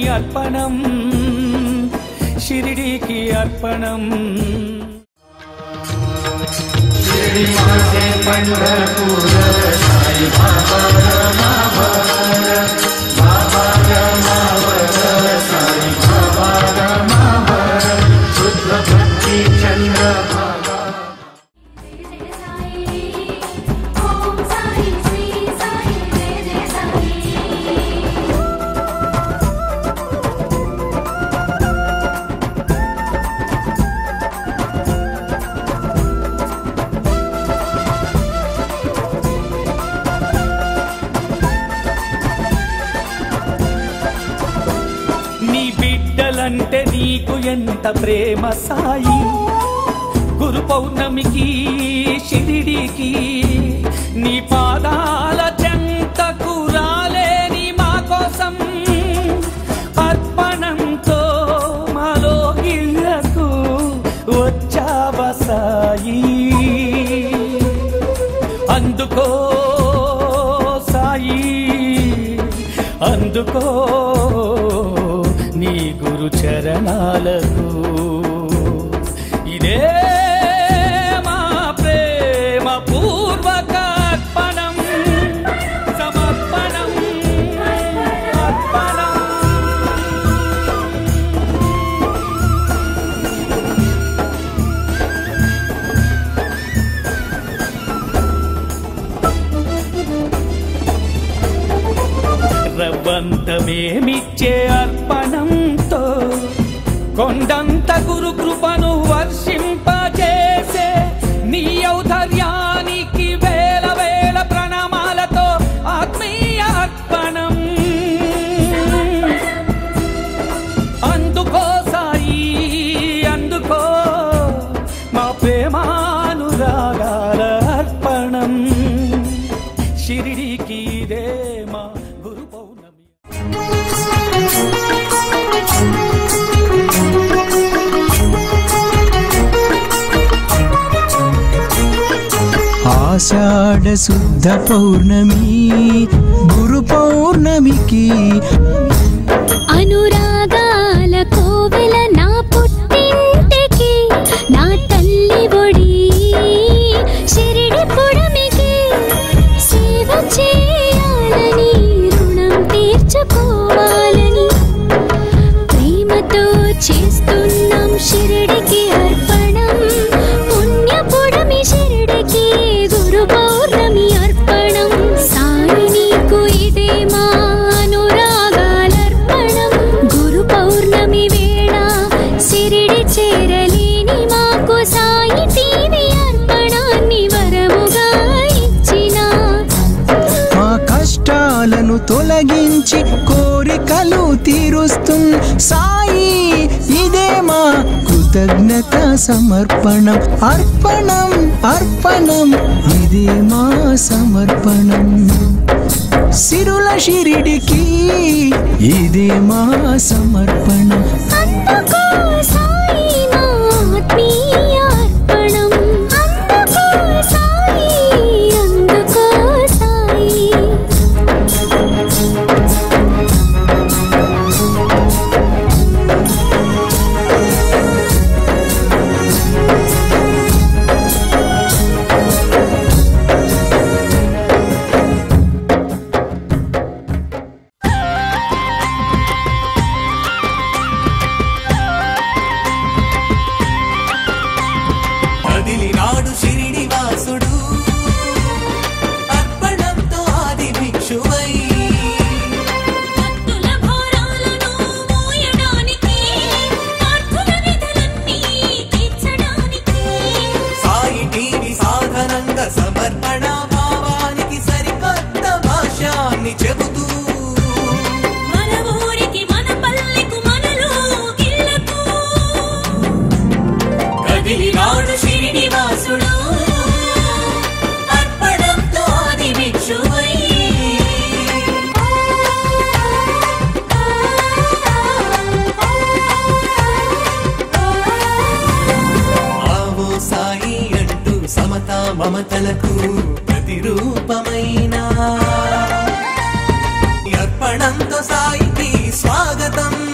అర్పణం షిరిడీకి అర్పణం జయ సాయి ఓం సాయి శ్రీ సాయి జయ జయ సాయి నీ బిడ్డలంటే నీకు ఎంత ప్రేమ సాయి గురు పౌర్ణమికి షిరిడికి నీ పాదాల చెంతకు రాలేని మా కోసం అర్పణంతో మాలో ఇళ్లకు వచ్చావ సాయి అందుకో సాయి అందుకో నీ గురు చరణాలకు ఇదే మా ప్రేమ పూర్వక అర్పణం సమర్పణం అర్పణం రవ్వంతమేమిచ్చే అర్పణంతో కొండంత గురు కృపను వర్షింపజేసే నీ ఔధర్యానికి వేల వేల ప్రణామాలతో ఆత్మీయ అర్పణం అందుకో సాయి అందుకో మా ప్రేమానురాగాల అర్పణం షిరిడీకి ఇదే మా గురు పౌర్ణమి ఆషాఢ శుద్ధ పౌర్ణమి గురు పౌర్ణమికి అనురాగాల కోవెల నా పుట్టింటికి నా తల్లి ఒడి షిరిడి పుడమికి సేవ చేయాలని రుణం తీర్చుకోవాలని ప్రేమతో చేస్తున్నాం షిరిడికి అర్పణం పుణ్య పుడమి షిరిడికి గురు పౌర్ణమి అర్పణం సాయి నీకు ఇదే మా అనురాగాలర్పణం గురు పౌర్ణమి వేళ సిరిడి చేరలేని మాకు సాయి టీవీ అర్పణాన్ని వరముగా ఇచ్చిన మా కష్టాలను తొలగించి కోరికలు తీరుస్తున్న సాయి ఇదే మా కృతజ్ఞత సమర్పణం అర్పణం అర్పణం ఇదే మా సమర్పణం సిరుల షిరిడికి ఇదే మా సమర్పణం అందుకో సాయి నా ఆత్మీయ అర్పణం అందుకో సాయి అందుకో సాయి కదిలినాడు షిరిడి వాసుడు అర్పణంతో ఆది భిక్షువై భక్తుల భారాలను మోయడానికి ప్రార్థన విధులన్నీ తీర్చడానికి సాయి టీవీ సాధనంగా సమర్పణ భావానికి సరికొత్త భాషాన్ని చెబుతూ మన ఊరికి మన పల్లెకు మనలో గిల్లకు కదిలినాడు షిరిడి వాసుడు అర్పణంతో ఆది భిక్షువై ఆవో సాయి అంటూ సమత మమతలకు ప్రతిరూపమైన ఈ అర్పణంతో సాయికి స్వాగతం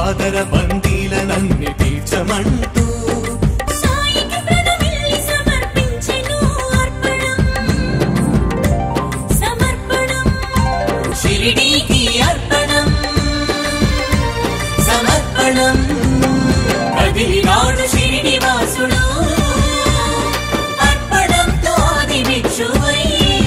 ఆదర బందీలనన్ని తీర్చమంటూ సాయికి ప్రణమిల్లి సమర్పించెను అర్పణం సమర్పణం షిరిడీకి అర్పణం సమర్పణం కదిలినాడు శ్రీనివాసుడు అర్పణంతో ఆది భిక్షువై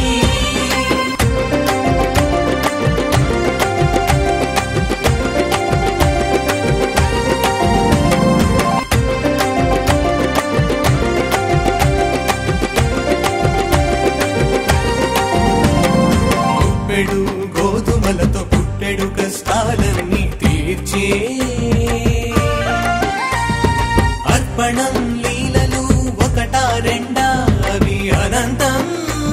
పుప్పెడు గోధుమలతో పుట్టెడు కష్టాలన్నీ తీర్చే అర్పణం లీలలు ఒకటా రెండా అవి అనంతం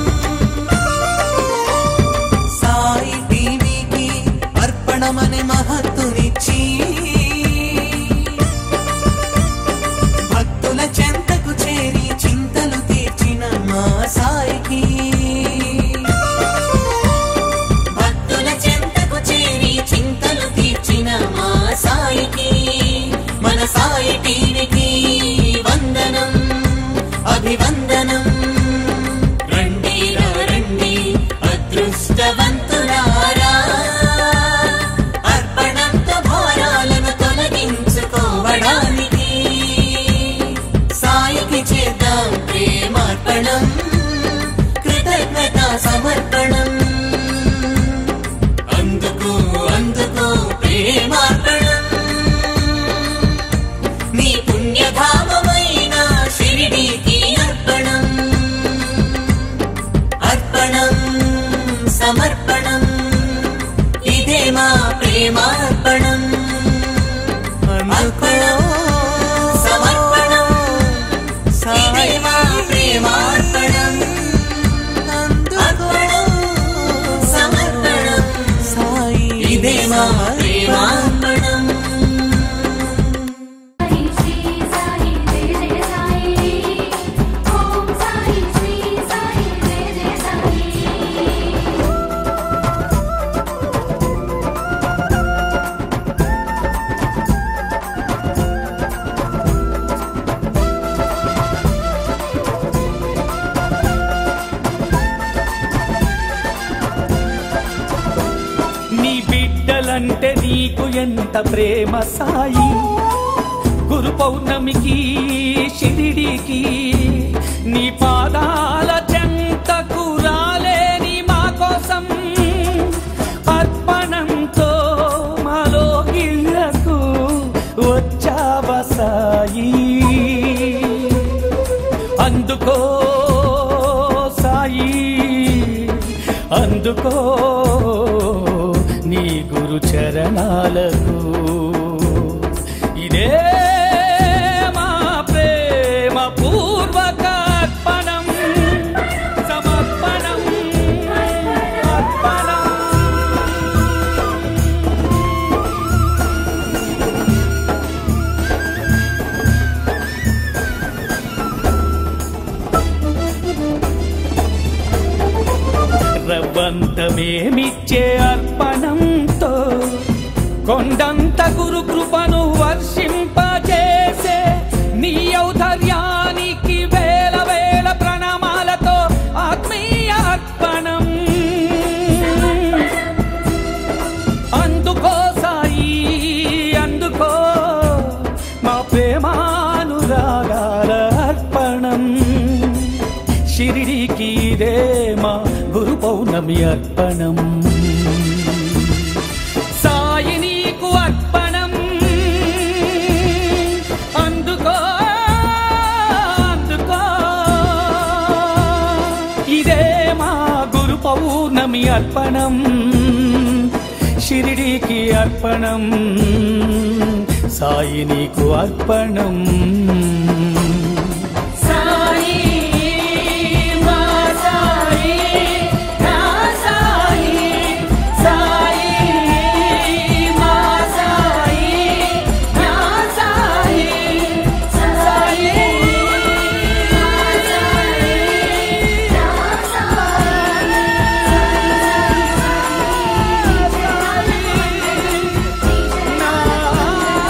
సాయి టీవీకి అర్పణమనే మహత్తునిచ్చి భక్తుల చెంతకు చేరి చింతలు తీర్చిన మా సాయికి భక్తుల చెంతకు చేరి చింతలు తీర్చిన మా సాయికి మన సాయి టీవీకి వందనం అభివందనం రండి రా రండి అదృష్టవంతులారా అర్పణంతో భారాలను తొలగించుకోవడానికి సాయికి చేద్దాం ప్రేమార్పణం కృతజ్ఞత సమర్పణం అందుకు అందుకు ప్రేమార్పణం నీ పుణ్యధామమైన షిరిడీకి అర్పణం అర్పణం సమర్పణం ఇదే మా ప్రేమార్పణం అర్పణం సమర్పణం ఇదే మా ప్రేమార్పణం అర్పణం సమర్పణం ఇదే మా ప్రేమార్పణం సాయి శ్రీ సాయి జయ జయ సాయి ఓం సాయి శ్రీ సాయి జయ జయ సాయి నీ బిడ్డలంటే నీకు ఎంత ప్రేమ సాయి గురు పౌర్ణమికి షిరిడికి నీ పాదాల చెంతకు రాలేని మా కోసం అర్పణంతో మాలో ఇళ్లకు వచ్చావ సాయి అందుకో సాయి అందుకో నీ గురు చరణాలకు ఇదే మా ప్రేమ పూర్వక అర్పణం సమర్పణం అర్పణం రవ్వంతమేమిచ్చే అర్పణంతో కొండంత గురు కృపను వర్షింపజేసే నీ ఔధర్యానికి వేల వేల ప్రణామాలతో ఆత్మీయ అర్పణం అందుకో సాయి అందుకో మా ప్రేమానురాగాల అర్పణం షిరిడికి ఇదే మా గురు పౌర్ణమి అర్పణం సాయి నీకు అర్పణం అందుకో అందుకో ఇదే మా గురు పౌర్ణమి అర్పణం షిరిడికి అర్పణం సాయి నీకు అర్పణం సాయి మా సాయి నా సాయి సాయి మా సాయి నా సాయి సాయి నా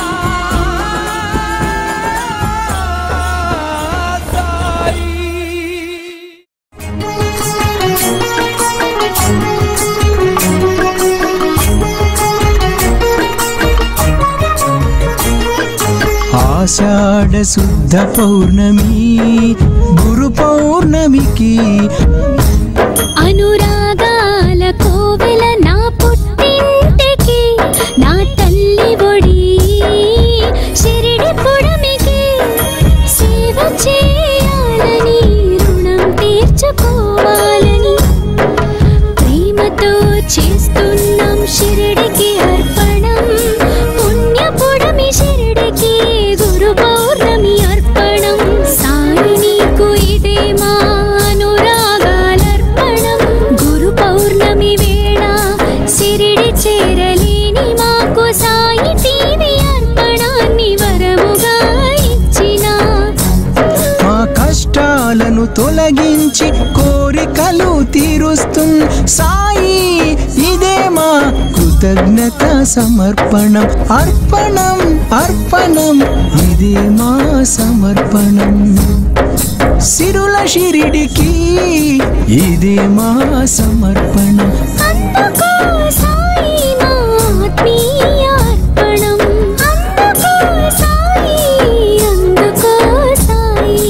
ఆషాఢ శుద్ధ పౌర్ణమి గురు పౌర్ణమికి అనురాగాల కోవెల నా పుట్టింటికి నా తల్లి ఒడి షిరిడి పుడమికి సేవ చేయాలని రుణం తీర్చుకోవాలని ప్రేమతో చేస్తున్నాం షిరిడికి అర్పణం పుణ్యపుడమి షిరిడికి గురు పౌర్ణమి అర్పణం సాయి నీకు ఇదే మా అనురాగాలర్పణం గురు పౌర్ణమి వేళ షిరిడి చేరలేని మాకు సాయి టీవీ అర్పణాన్ని వరముగా ఇచ్చిన మా కష్టాలను తొలగించి కోరికలు తీరుస్తున్న సాయి ఇదే మా కృతజ్ఞత సమర్పణం అర్పణం అర్పణం ఇదే మా సమర్పణం సిరుల షిరిడికి ఇదే మా సమర్పణం అందుకో సాయి నా ఆత్మీయ అర్పణం అందుకో సాయి అందుకో సాయి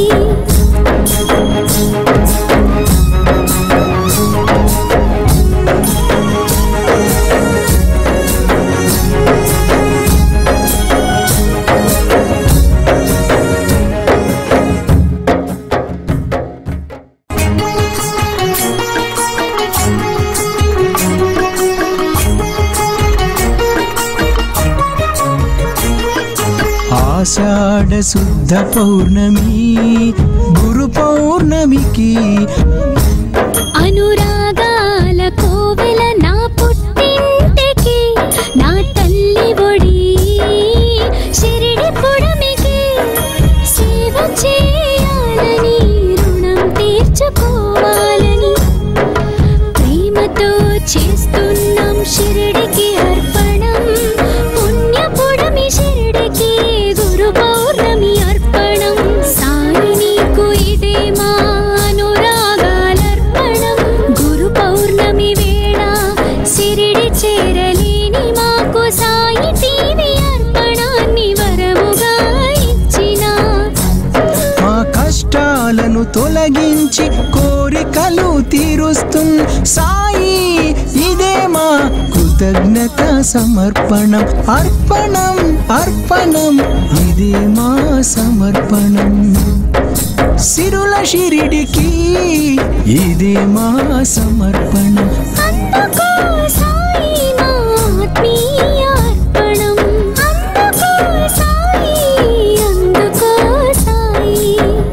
ఆషాఢ శుద్ధ పౌర్ణమి గురు పౌర్ణమికి అనురాగాల కోవెల నా పుట్టింటికి నా తల్లి ఒడి షిరిడి పుడమికి సేవ చేయాలని రుణం తీర్చుకోవాలని ప్రేమతో చేస్తున్నాం షిరిడికి అర్పణం పుణ్యపుడమి షిరిడికి గురు పౌర్ణమి అర్పణం సాయి నీకు ఇదే మా అనురాగాలర్పణం గురు పౌర్ణమి వేళ షిరిడి చేరలేని మాకు సాయి టీవీ అర్పణాన్ని వరముగా ఇచ్చిన మా కష్టాలను తొలగించి కోరికలు తీరుస్తున్న సాయి ఇదే మా కృతజ్ఞత సమర్పణం అర్పణం అర్పణం ఇదే మా సమర్పణం సిరుల షిరిడికి ఇదే మా సమర్పణం అందుకో సాయి నా ఆత్మీయ అర్పణం అందుకో సాయి అందుకో సాయి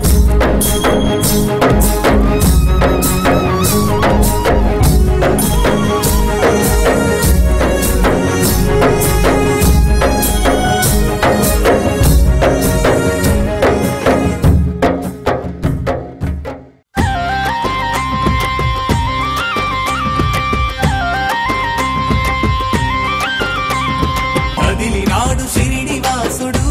కదిలినాడు శ్రీనివాసుడు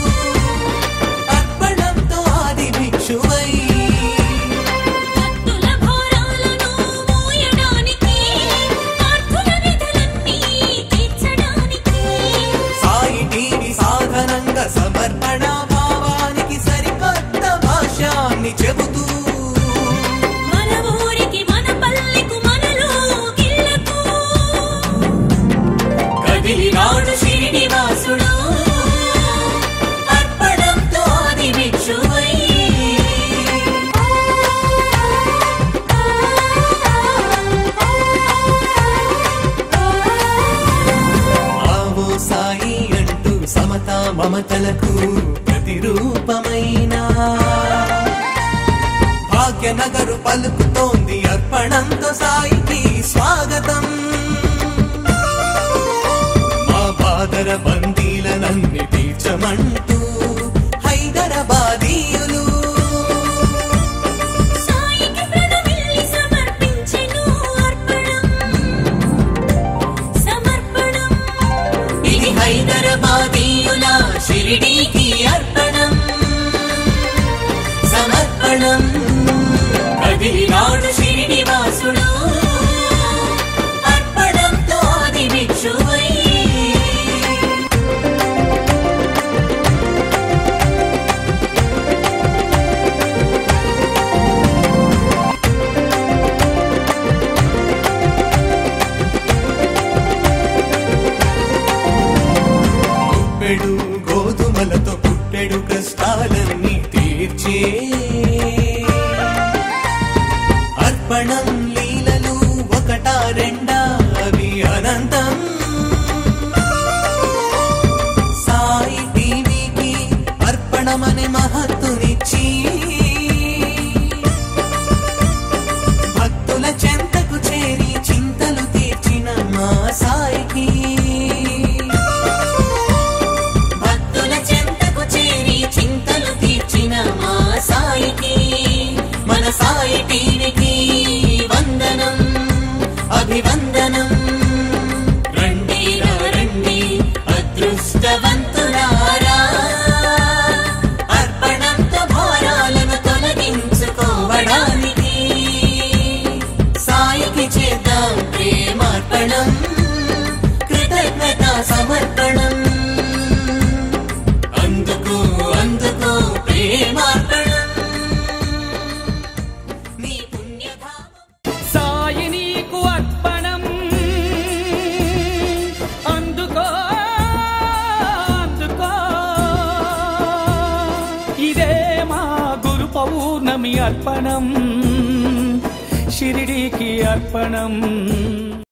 అర్పణంతో ఆది భిక్షువై భక్తుల భారాలను మోయడానికి ఆర్తుల విధులన్నీ తీర్చడానికి సాయి టీవీ సాధనంగా సమర్పణ భావానికి సరికొత్త భాష్యాన్ని చెబుతూ మన ఊరికి మన పల్లెకు మనలో గిల్లకు కదిలినాడు శ్రీనివాసుడు అర్పణంతో ఆది భిక్షువై ఆవో సాయి అంటూ సమతా మమతలకు ప్రతిరూపమైన భాగ్యనగరు పలుకుతోంది అర్పణంతో సాయికి స్వాగతం మా బాదర బందీలనన్ని తీర్చమంటూ హైదరాబాదీయులు సాయికి ప్రణమిల్లి సమర్పించెను అర్పణం సమర్పణం ఇది హైదరాబాదీయుల షిరిడీకి అర్పణం సమర్పణం కదిలినాడు శ్రీనివాసుడు అర్పణంతో ఆది భిక్షువై గుప్పెడు గోధుమలతో పుట్టెడు కష్టాలన్నీ తీర్చే అర్పణం లీలలు ఒకటా రెండా అవి అనంతం సాయి టీవీకి అర్పణమనే మహత్తునిచ్చి భక్తుల చెంతకు చేరి చింతలు తీర్చిన మా సాయికి భక్తుల చెంతకు చేరి చింతలు తీర్చిన మా సాయికి మన సాయి టీవీకి వందనం అభివందనం రండి రా రండి అదృష్టవంతులారా అర్పణంతో భారాలను తొలగించుకోవడానికి సాయికి చేద్దాం ప్రేమార్పణం కృతజ్ఞత సమర్పణం అందుకు అందుకు ప్రేమార్పణం నీ పుణ్యధామం సాయి నీకు అర్పణం అందుకో అందుకో ఇదే మా గురు పౌర్ణమి అర్పణం షిరిడీకి అర్పణం